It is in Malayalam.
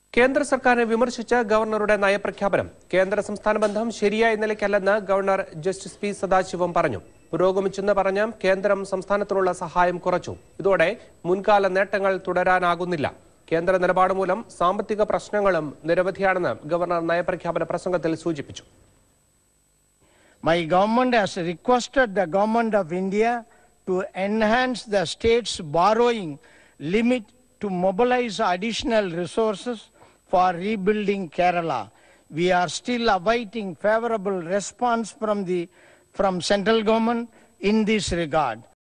കേന്ദ്ര സർക്കാരിനെ വിമർശിച്ച് ഗവർണറുടെ നയപ്രഖ്യാപനം കേന്ദ്ര സംസ്ഥാന ബന്ധം ശരിയായ നിലയ്ക്കല്ലെന്ന് ഗവർണർ ജസ്റ്റിസ് പി സദാശിവം പറഞ്ഞു പുരോഗമിച്ചെന്ന് പറഞ്ഞ് കേന്ദ്രം സംസ്ഥാനത്തിനുള്ള സഹായം കുറച്ചു ഇതോടെ മുൻകാല നേട്ടങ്ങൾ തുടരാനാകുന്നില്ല കേന്ദ്ര നിലപാട് മൂലം സാമ്പത്തിക പ്രശ്നങ്ങളും നിരവധിയാണെന്ന് ഗവർണർ നയപ്രഖ്യാപന പ്രസംഗത്തിൽ സൂചിപ്പിച്ചു My government has requested the government of India to enhance the state's borrowing limit to mobilize additional resources for rebuilding Kerala. We are still awaiting favorable response from the from central government in this regard.